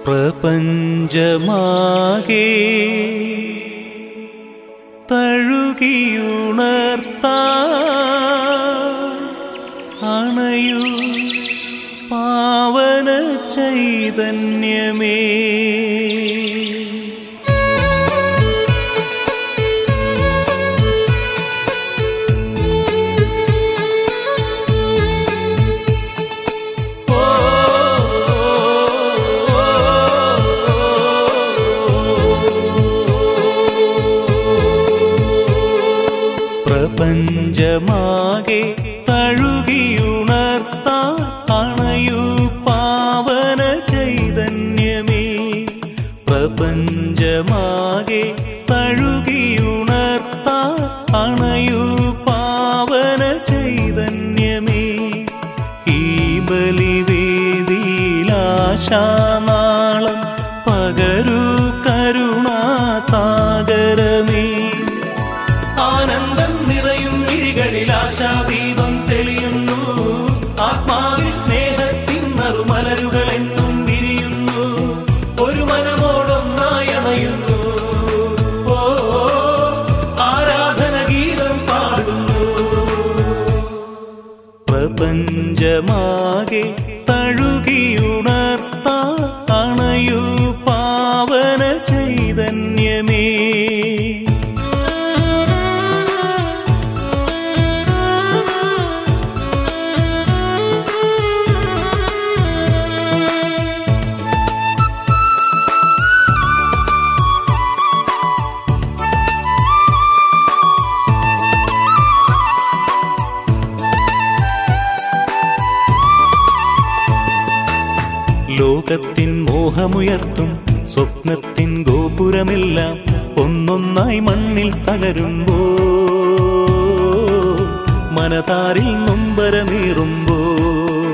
പ്രപഞ്ചമാകെ തഴുകിയുണർത്താ അണയു പാവന ചൈതന്യമേ പ്രപഞ്ചമാകെ തഴുകിയുണർത്താ അണയു പാവന ചൈതന്യമേ പ്രപഞ്ചമാകെ തഴുകിയുണർത്താ അണയു പാവന ചൈതന്യമേ ഈ ബലിവേദിയിലാശാനാളം പകരു കരുണാസാഗരമേ ആനന്ദം നിറയും മിഴികളിൽ ആശാദീപം തെളിയുന്നു ആത്മാവിൽ സ്നേഹത്തിൻ നറുമലരുകൾ എന്നും വിരിയുന്നു ഒരു മനമോടൊന്നായി അണയുന്നു ഓ ആരാധന ഗീതം പാടുന്നു പ്രപഞ്ചമാകെ തഴുകിയുണർത്താ അണയു പാവന ചൈതന്യമേ ലോകത്തിൻ മോഹമുയർത്തും സ്വപ്നത്തിൻ ഗോപുരമെല്ലാം ഒന്നൊന്നായി മണ്ണിൽ തകരുമ്പോ മനതാരിൽ നൊമ്പരമേറുമ്പോൾ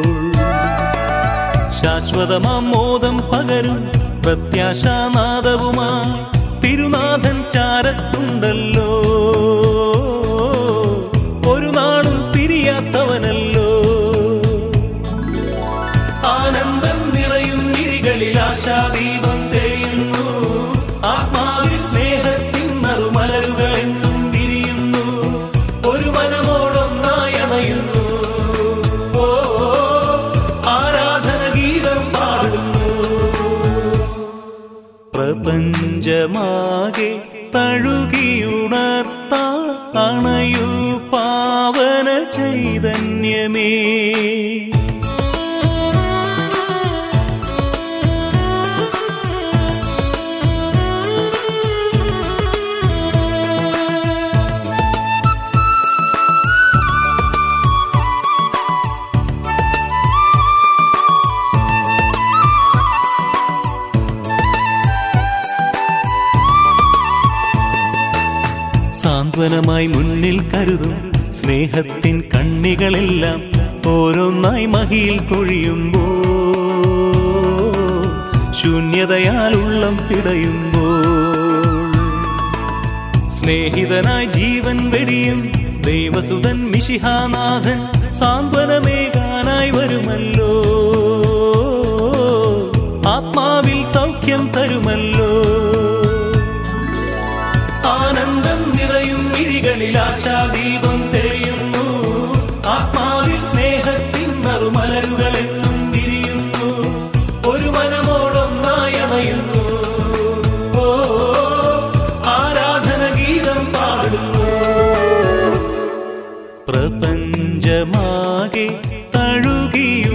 ശാശ്വതമാം മോദം പകരും പ്രത്യാശാനാദവുമായി തിരുനാഥൻ ചാരത്തുണ്ടല്ലോ ഒരു നാളും പിരിയാത്തവനല്ലോ ആനന്ദം നിറയും മിഴികളിൽ ആശാദീപം തെളിയുന്നു ആത്മാവിൽ സ്നേഹത്തിൻ നറുമലരുകൾ എന്നും വിരിയുന്നു ഒരു മനമോടൊന്നായി അണയുന്നു ഓ ആരാധന ഗീതം പാടുന്നു പ്രപഞ്ചമാകെ തഴുകിയുണർത്താ അണയു പാവന ചൈതന്യമേ സാന്ത്വനമായി മുന്നിൽ കരുതും സ്നേഹത്തിൻ കണ്ണികളെല്ലാം ഓരോന്നായി മഹിയിൽ കൊഴിയുമ്പോ ശൂന്യതയാൽ ഉള്ളം പിടയുമ്പോൾ സ്നേഹിതനായി ജീവൻ വെടിയും ദൈവസുതൻ മിശിഹാനാഥൻ സാന്ത്വനമേകാനായി വരുമല്ലോ ആത്മാവിൽ സൗഖ്യം തരുമല്ലോ ആനന്ദം നിറയും മിഴികളിൽ ആശാദീപം തെളിയുന്നു ആത്മാവിൽ സ്നേഹത്തിൻ നറുമലരുകൾ എന്നും വിരിയുന്നു ഒരു മനമോടൊന്നായി അണയുന്നു ഓ ആരാധന ഗീതം പാടുന്നു പ്രപഞ്ചമാകെ തഴുകിയു